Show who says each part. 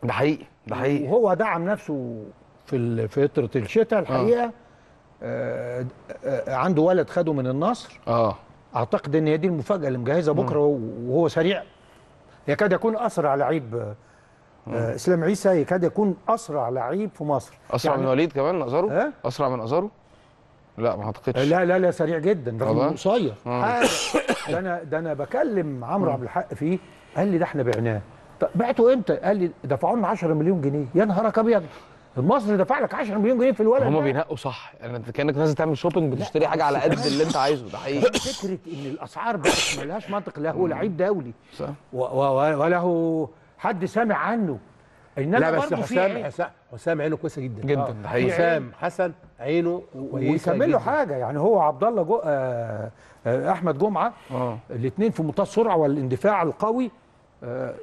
Speaker 1: ده حقيقي ده حقيقي
Speaker 2: وهو دعم نفسه في ال- فتره الشتاء الحقيقه آه آه عنده ولد خده من النصر
Speaker 1: اه
Speaker 2: اعتقد ان هي دي المفاجاه اللي مجهزه بكره وهو سريع يكاد يكون اسرع لعيب آه، آه اسلام عيسى يكاد يكون اسرع لعيب في مصر
Speaker 1: اسرع
Speaker 2: يعني-
Speaker 1: من وليد كمان ازارو
Speaker 2: اه؟
Speaker 1: اسرع من ازارو لا ما اعتقدش
Speaker 2: لا لا لا سريع جدا رغم
Speaker 1: والله؟
Speaker 2: انه قصير
Speaker 1: آه.
Speaker 2: حاجه ده انا ده انا بكلم عمرو عبد الحق فيه قال لي ده احنا بعناه طب بعته امتى؟ قال لي دفعوا لنا 10 مليون جنيه يا نهارك ابيض المصري دفع لك 10 مليون جنيه في الولد
Speaker 1: هما
Speaker 2: ده.
Speaker 1: بينقوا صح يعني انت كانك نازل تعمل شوبينج بتشتري حاجه على قد اللي انت عايزه ده حقيقي
Speaker 2: فكره ان الاسعار بقت ملهاش منطق لا هو لعيب دولي
Speaker 1: صح
Speaker 2: و- و- ولا هو حد سامع عنه انما
Speaker 3: لا بس
Speaker 2: برضه في
Speaker 3: حسام
Speaker 2: عيب.
Speaker 3: حسام حسام عينه كويسه جدا
Speaker 1: جدا ده حقيقي
Speaker 3: حسام حسن عينه كويسه
Speaker 2: ويكمل له
Speaker 3: جداً.
Speaker 2: حاجه يعني هو عبد الله جو... آه آه احمد جمعه
Speaker 1: اه
Speaker 2: الاثنين في منتهى السرعه والاندفاع القوي آه